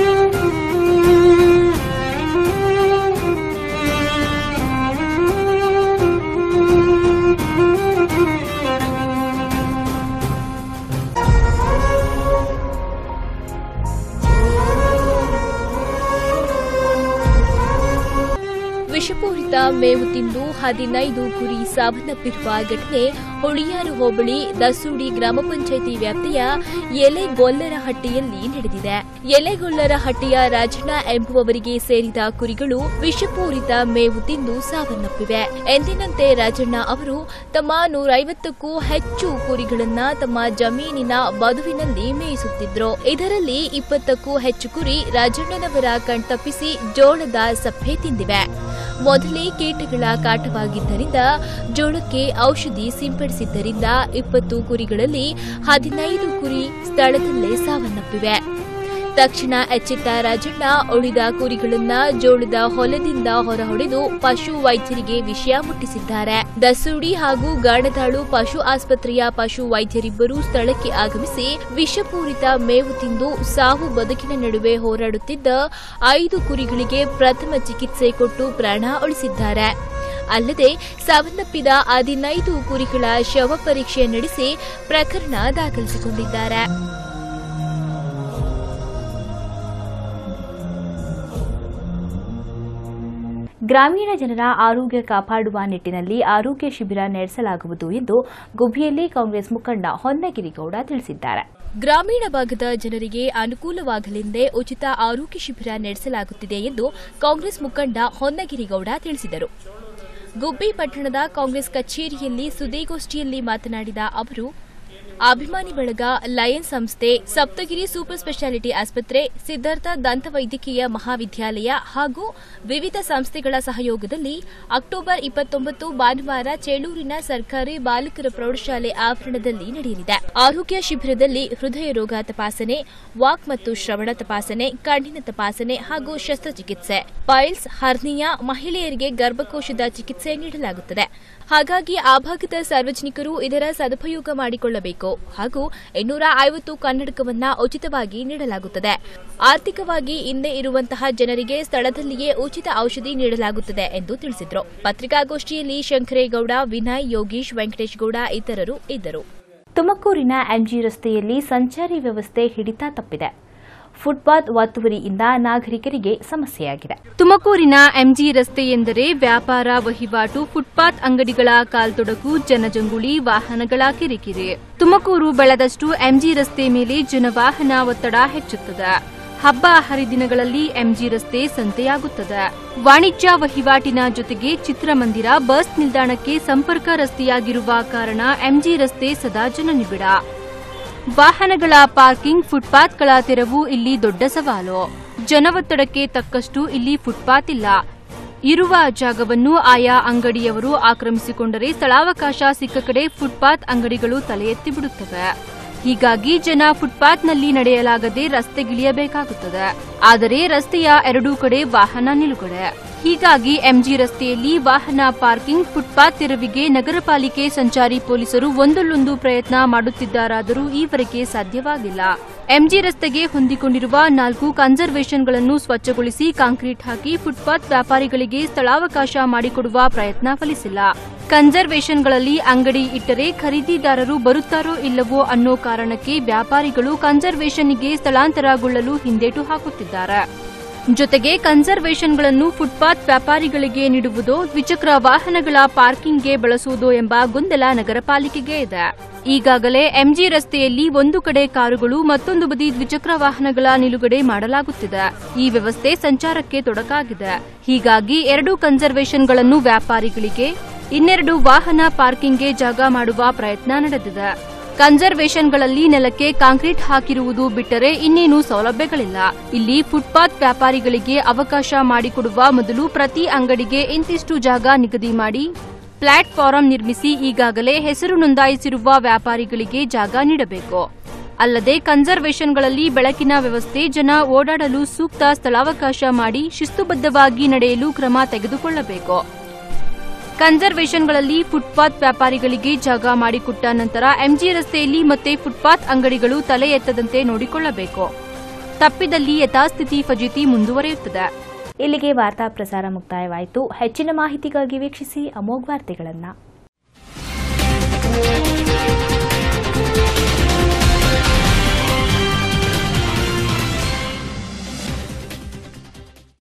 ವಿಷಪೂರಿತ ಮೇವು ತಿಂದು ಹದಿನೈದು ಕುರಿ ಸಾವನ್ನಪ್ಪಿರುವ ಘಟನೆ ಹುಳಿಯಾರು ಹೋಬಳಿ ದಸೂಡಿ ಗ್ರಾಮ ಪಂಚಾಯಿತಿ ವ್ಯಾಪ್ತಿಯ ಎಲೆಗೊಲ್ಲರಹಟ್ಟಿಯಲ್ಲಿ ನಡೆದಿದೆ ಎಲೆಗೊಲ್ಲರಹಟ್ಟಿಯ ರಾಜಣ್ಣ ಎಂಬುವವರಿಗೆ ಸೇರಿದ ಕುರಿಗಳು ವಿಷಪೂರಿತ ಮೇವು ತಿಂದು ಸಾವನ್ನಪ್ಪಿವೆ ಎಂದಿನಂತೆ ರಾಜಣ್ಣ ಅವರು ತಮ್ಮ ನೂರೈವತ್ತಕ್ಕೂ ಹೆಚ್ಚು ಕುರಿಗಳನ್ನ ತಮ್ಮ ಜಮೀನಿನ ಬದುವಿನಲ್ಲಿ ಮೇಯಿಸುತ್ತಿದ್ರು ಇದರಲ್ಲಿ ಇಪ್ಪತ್ತಕ್ಕೂ ಹೆಚ್ಚು ಕುರಿ ರಾಜಣ್ಣನವರ ಕಣ್ತಪ್ಪಿಸಿ ಜೋಳದ ಸಪ್ಪೆ ತಿಂದಿವೆ ಮೊದಲೇ ಕೀಟಗಳ ಕಾಟವಾಗಿದ್ದರಿಂದ ಜೋಳಕ್ಕೆ ಔಷಧಿ ಸಿಂಪಡಿಸಿದ್ದರಿಂದ ಇಪ್ಪತ್ತು ಕುರಿಗಳಲ್ಲಿ ಹದಿನೈದು ಕುರಿ ಸ್ಥಳದಲ್ಲೇ ಸಾವನ್ನಪ್ಪಿವೆ ತಕ್ಷಣ ಎಚ್ಚೆತ್ತ ರಾಜಣ್ಣ ಉಳಿದ ಕುರಿಗಳನ್ನ ಜೋಳದ ಹೊಲದಿಂದ ಹೊರಹೊಡೆದು ಪಶು ವೈದ್ಯರಿಗೆ ವಿಷಯ ಮುಟ್ಟಿಸಿದ್ದಾರೆ ದಸೂಡಿ ಹಾಗೂ ಗಾಣದಾಳು ಪಶು ಆಸ್ಪತ್ರೆಯ ಪಶು ವೈದ್ಯರಿಬ್ಬರು ಸ್ಥಳಕ್ಕೆ ಆಗಮಿಸಿ ವಿಷಪೂರಿತ ಮೇವು ತಿಂದು ಸಾವು ಬದುಕಿನ ನಡುವೆ ಹೋರಾಡುತ್ತಿದ್ದ ಐದು ಕುರಿಗಳಿಗೆ ಪ್ರಥಮ ಚಿಕಿತ್ಸೆ ಕೊಟ್ಟು ಪ್ರಾಣ ಉಳಿಸಿದ್ದಾರೆ ಅಲ್ಲದೆ ಸಾವನ್ನಪ್ಪಿದ ಹದಿನೈದು ಕುರಿಗಳ ಶವ ಪರೀಕ್ಷೆ ನಡೆಸಿ ಪ್ರಕರಣ ದಾಖಲಿಸಿಕೊಂಡಿದ್ದಾರೆ ಗ್ರಾಮೀಣ ಜನರ ಆರೋಗ್ಯ ಕಾಪಾಡುವ ನಿಟ್ಟಿನಲ್ಲಿ ಆರೋಗ್ಯ ಶಿಬಿರ ನಡೆಸಲಾಗುವುದು ಎಂದು ಗುಬ್ಬಿಯಲ್ಲಿ ಕಾಂಗ್ರೆಸ್ ಮುಖಂಡ ಹೊನ್ನಗಿರಿಗೌಡ ತಿಳಿಸಿದ್ದಾರೆ ಗ್ರಾಮೀಣ ಭಾಗದ ಜನರಿಗೆ ಅನುಕೂಲವಾಗಲೆಂದೇ ಉಚಿತ ಆರೋಗ್ಯ ಶಿಬಿರ ನಡೆಸಲಾಗುತ್ತಿದೆ ಎಂದು ಕಾಂಗ್ರೆಸ್ ಮುಖಂಡ ಹೊನ್ನಗಿರಿಗೌಡ ತಿಳಿಸಿದರು ಗುಬ್ಬಿ ಪಟ್ಟಣದ ಕಾಂಗ್ರೆಸ್ ಕಚೇರಿಯಲ್ಲಿ ಸುದ್ದಿಗೋಷ್ಠಿಯಲ್ಲಿ ಮಾತನಾಡಿದ ಅವರು ಅಭಿಮಾನಿ ಬಳಗ ಲಯನ್ ಸಂಸ್ಥೆ ಸಪ್ತಗಿರಿ ಸೂಪರ್ ಸ್ಪೆಷಾಲಿಟಿ ಆಸ್ಪತ್ರೆ ಸಿದ್ಧಾರ್ಥ ದಂತವೈದ್ಯಕೀಯ ಮಹಾವಿದ್ಯಾಲಯ ಹಾಗೂ ವಿವಿಧ ಸಂಸ್ಥೆಗಳ ಸಹಯೋಗದಲ್ಲಿ ಅಕ್ಟೋಬರ್ ಇಪ್ಪತ್ತೊಂಬತ್ತು ಭಾನುವಾರ ಚೇಳೂರಿನ ಸರ್ಕಾರಿ ಬಾಲಕರ ಪ್ರೌಢಶಾಲೆ ಆವರಣದಲ್ಲಿ ನಡೆಯಲಿದೆ ಆರೋಗ್ಯ ಶಿಬಿರದಲ್ಲಿ ಹೃದಯ ರೋಗ ತಪಾಸಣೆ ವಾಕ್ ಮತ್ತು ಶ್ರವಣ ತಪಾಸಣೆ ಕಣ್ಣಿನ ತಪಾಸಣೆ ಹಾಗೂ ಶಸ್ತ್ರಚಿಕಿತ್ಸೆ ಪೈಲ್ಸ್ ಹರ್ನಿಯಾ ಮಹಿಳೆಯರಿಗೆ ಗರ್ಭಕೋಶದ ಚಿಕಿತ್ಸೆ ನೀಡಲಾಗುತ್ತದೆ ಹಾಗಾಗಿ ಆ ಭಾಗದ ಸಾರ್ವಜನಿಕರು ಇದರ ಸದುಪಯೋಗ ಮಾಡಿಕೊಳ್ಳಬೇಕು ಹಾಗೂ ಇನ್ನೂರ ಐವತ್ತು ಕನ್ನಡಕವನ್ನ ಉಚಿತವಾಗಿ ನೀಡಲಾಗುತ್ತದೆ ಆರ್ಥಿಕವಾಗಿ ಹಿಂದೆ ಇರುವಂತಹ ಜನರಿಗೆ ಸ್ಥಳದಲ್ಲಿಯೇ ಉಚಿತ ಔಷಧಿ ನೀಡಲಾಗುತ್ತದೆ ಎಂದು ತಿಳಿಸಿದರು ಪತ್ರಿಕಾಗೋಷ್ಠಿಯಲ್ಲಿ ಶಂಕರೇಗೌಡ ವಿನಯ್ ಯೋಗೀಶ್ ವೆಂಕಟೇಶ್ ಗೌಡ ಇತರರು ಇದ್ದರು ತುಮಕೂರಿನ ಎಂಜಿ ರಸ್ತೆಯಲ್ಲಿ ಸಂಚಾರಿ ವ್ಯವಸ್ಥೆ ಹಿಡಿತ ತಪ್ಪಿದೆ ಫುಟ್ಪಾತ್ ಒತ್ತುವರಿಯಿಂದ ನಾಗರಿಕರಿಗೆ ಸಮಸ್ಯೆಯಾಗಿದೆ ತುಮಕೂರಿನ ಎಂಜಿ ರಸ್ತೆ ಎಂದರೆ ವ್ಯಾಪಾರ ವಹಿವಾಟು ಫುಟ್ಪಾತ್ ಅಂಗಡಿಗಳ ಕಾಲ್ತೊಡಕು ಜನಜಂಗುಳಿ ವಾಹನಗಳ ಕಿರಿಕಿರಿ ತುಮಕೂರು ಬೆಳೆದಷ್ಟು ಎಂಜಿ ರಸ್ತೆ ಮೇಲೆ ಜನವಾಹನ ಒತ್ತಡ ಹೆಚ್ಚುತ್ತದೆ ಹಬ್ಬ ಹರಿದಿನಗಳಲ್ಲಿ ಎಂಜಿ ರಸ್ತೆ ಸಂತೆಯಾಗುತ್ತದೆ ವಾಣಿಜ್ಯ ವಹಿವಾಟಿನ ಜೊತೆಗೆ ಚಿತ್ರಮಂದಿರ ಬಸ್ ನಿಲ್ದಾಣಕ್ಕೆ ಸಂಪರ್ಕ ರಸ್ತೆಯಾಗಿರುವ ಕಾರಣ ಎಂಜಿ ರಸ್ತೆ ಸದಾ ಜನನಿಬಿಡ ವಾಹನಗಳ ಪಾರ್ಕಿಂಗ್ ಫುಟ್ಪಾತ್ಗಳ ತೆರವು ಇಲ್ಲಿ ದೊಡ್ಡ ಸವಾಲು ಜನವೊತ್ತಡಕ್ಕೆ ತಕ್ಕಷ್ಟು ಇಲ್ಲಿ ಫುಟ್ಪಾತ್ ಇಲ್ಲ ಇರುವ ಜಾಗವನ್ನು ಆಯಾ ಅಂಗಡಿಯವರು ಆಕ್ರಮಿಸಿಕೊಂಡರೆ ಸ್ಥಳಾವಕಾಶ ಸಿಕ್ಕ ಕಡೆ ಫುಟ್ಪಾತ್ ಅಂಗಡಿಗಳು ತಲೆ ಎತ್ತಿ ಬಿಡುತ್ತವೆ ಹೀಗಾಗಿ ಜನ ಫುಟ್ಪಾತ್ನಲ್ಲಿ ನಡೆಯಲಾಗದೆ ರಸ್ತೆಗಿಳಿಯಬೇಕಾಗುತ್ತದೆ ಆದರೆ ರಸ್ತೆಯ ಎರಡೂ ಕಡೆ ವಾಹನ ನಿಲುಗಡೆ ಹೀಗಾಗಿ ಎಂಜಿ ರಸ್ತೆಯಲ್ಲಿ ವಾಹನ ಪಾರ್ಕಿಂಗ್ ಫುಟ್ಪಾತ್ ತೆರವಿಗೆ ನಗರ ಪಾಲಿಕೆ ಸಂಚಾರಿ ಪೊಲೀಸರು ಒಂದಲ್ಲೊಂದು ಪ್ರಯತ್ನ ಮಾಡುತ್ತಿದ್ದಾರಾದರೂ ಈವರೆಗೆ ಸಾಧ್ಯವಾಗಿಲ್ಲ ಎಂಜಿ ರಸ್ತೆಗೆ ಹೊಂದಿಕೊಂಡಿರುವ ನಾಲ್ಕು ಕನ್ಸರ್ವೇಷನ್ಗಳನ್ನು ಸ್ವಚ್ಛಗೊಳಿಸಿ ಕಾಂಕ್ರೀಟ್ ಹಾಕಿ ಫುಟ್ಪಾತ್ ವ್ಯಾಪಾರಿಗಳಿಗೆ ಸ್ಥಳಾವಕಾಶ ಮಾಡಿಕೊಡುವ ಪ್ರಯತ್ನ ಫಲಿಸಿಲ್ಲ ಕನ್ಸರ್ವೇಷನ್ಗಳಲ್ಲಿ ಅಂಗಡಿ ಇಟ್ಟರೆ ಖರೀದಿದಾರರು ಬರುತ್ತಾರೋ ಇಲ್ಲವೋ ಅನ್ನೋ ಕಾರಣಕ್ಕೆ ವ್ಯಾಪಾರಿಗಳು ಕನ್ಸರ್ವೇಷನ್ಗೆ ಸ್ಥಳಾಂತರಗೊಳ್ಳಲು ಹಿಂದೇಟು ಹಾಕುತ್ತಿದ್ದಾರೆ ಜೊತೆಗೆ ಕನ್ಸರ್ವೇಷನ್ಗಳನ್ನು ಫುಟ್ಪಾತ್ ವ್ಯಾಪಾರಿಗಳಿಗೆ ನೀಡುವುದೋ ದ್ವಿಚಕ್ರ ವಾಹನಗಳ ಪಾರ್ಕಿಂಗ್ಗೆ ಬಳಸುವುದೋ ಎಂಬ ಗೊಂದಲ ನಗರ ಪಾಲಿಕೆಗೆ ಇದೆ ಈಗಾಗಲೇ ಎಂಜಿ ರಸ್ತೆಯಲ್ಲಿ ಒಂದು ಕಡೆ ಕಾರುಗಳು ಮತ್ತೊಂದು ಬದಿ ದ್ವಿಚಕ್ರ ವಾಹನಗಳ ನಿಲುಗಡೆ ಮಾಡಲಾಗುತ್ತಿದೆ ಈ ವ್ಯವಸ್ಥೆ ಸಂಚಾರಕ್ಕೆ ತೊಡಕಾಗಿದೆ ಹೀಗಾಗಿ ಎರಡು ಕನ್ಸರ್ವೇಷನ್ಗಳನ್ನು ವ್ಯಾಪಾರಿಗಳಿಗೆ ಇನ್ನೆರಡು ವಾಹನ ಪಾರ್ಕಿಂಗ್ಗೆ ಜಾಗ ಮಾಡುವ ಪ್ರಯತ್ನ ನಡೆದಿದೆ ಕನ್ಸರ್ವೇಷನ್ಗಳಲ್ಲಿ ನೆಲಕ್ಕೆ ಕಾಂಕ್ರೀಟ್ ಹಾಕಿರುವುದು ಬಿಟ್ಟರೆ ಇನ್ನೇನು ಸೌಲಭ್ಯಗಳಿಲ್ಲ ಇಲ್ಲಿ ಫುಟ್ಪಾತ್ ವ್ಯಾಪಾರಿಗಳಿಗೆ ಅವಕಾಶ ಮಾಡಿಕೊಡುವ ಮೊದಲು ಪ್ರತಿ ಅಂಗಡಿಗೆ ಇಂತಿಷ್ಟು ಜಾಗ ನಿಗದಿ ಮಾಡಿ ಪ್ಲಾಟ್ಫಾರಂ ನಿರ್ಮಿಸಿ ಈಗಾಗಲೇ ಹೆಸರು ನೋಂದಾಯಿಸಿರುವ ವ್ಯಾಪಾರಿಗಳಿಗೆ ಜಾಗ ನೀಡಬೇಕು ಅಲ್ಲದೆ ಕನ್ಸರ್ವೇಷನ್ಗಳಲ್ಲಿ ಬೆಳಕಿನ ವ್ಯವಸ್ಥೆ ಜನ ಓಡಾಡಲು ಸೂಕ್ತ ಸ್ಥಳಾವಕಾಶ ಮಾಡಿ ಶಿಸ್ತುಬದ್ಧವಾಗಿ ನಡೆಯಲು ಕ್ರಮ ತೆಗೆದುಕೊಳ್ಳಬೇಕು ಕನ್ಸರ್ವೇಷನ್ಗಳಲ್ಲಿ ಫುಟ್ಪಾತ್ ವ್ಯಾಪಾರಿಗಳಿಗೆ ಜಾಗ ಮಾಡಿಕೊಟ್ಟ ನಂತರ ಎಂಜಿ ರಸ್ತೆಯಲ್ಲಿ ಮತ್ತೆ ಫುಟ್ಪಾತ್ ಅಂಗಡಿಗಳು ತಲೆ ಎತ್ತದಂತೆ ನೋಡಿಕೊಳ್ಳಬೇಕು ತಪ್ಪಿದಲ್ಲಿ ಯಥಾಸ್ಥಿತಿ ಫಜೀತಿ ಮುಂದುವರಿಯುತ್ತದೆ ಇಲ್ಲಿಗೆ ವಾರ್ತಾ ಪ್ರಸಾರ ಮುಕ್ತಾಯವಾಯಿತು ಹೆಚ್ಚಿನ ಮಾಹಿತಿಗಾಗಿ ವೀಕ್ಷಿಸಿ ಅಮೋಘ್ ವಾರ್ತೆಗಳನ್ನು